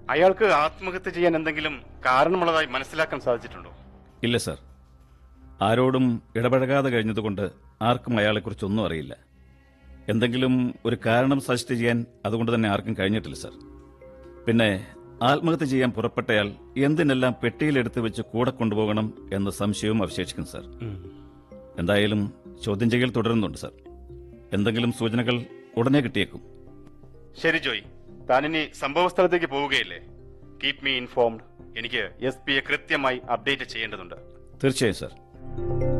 അയാൾക്ക് ആത്മഹത്യ ചെയ്യാൻ എന്തെങ്കിലും കാരണമുള്ളതായി മനസ്സിലാക്കാൻ സാധിച്ചിട്ടുണ്ടോ ഇല്ല സർ ആരോടും ഇടപഴകാതെ കഴിഞ്ഞതുകൊണ്ട് ആർക്കും അയാളെക്കുറിച്ചൊന്നും അറിയില്ല എന്തെങ്കിലും ഒരു കാരണം സജസ്റ്റ് ചെയ്യാൻ അതുകൊണ്ട് തന്നെ ആർക്കും കഴിഞ്ഞിട്ടില്ല സർ പിന്നെ ആത്മഹത്യ ചെയ്യാൻ പുറപ്പെട്ടയാൾ എന്തിനെല്ലാം പെട്ടിയിലെടുത്ത് വെച്ച് കൂടെ കൊണ്ടുപോകണം എന്ന സംശയവും അവശേഷിക്കും സർ എന്തായാലും ചോദ്യം ചെയ്യൽ തുടരുന്നുണ്ട് സർ എന്തെങ്കിലും സൂചനകൾ ഉടനെ കിട്ടിയേക്കും ശരി ജോയ് താനിനി സംഭവ സ്ഥലത്തേക്ക് പോവുകയല്ലേ കീപ് മീ ഇൻഫോംഡ് എനിക്ക് എസ് പിയെ കൃത്യമായി അപ്ഡേറ്റ് ചെയ്യേണ്ടതുണ്ട് തീർച്ചയായും സർ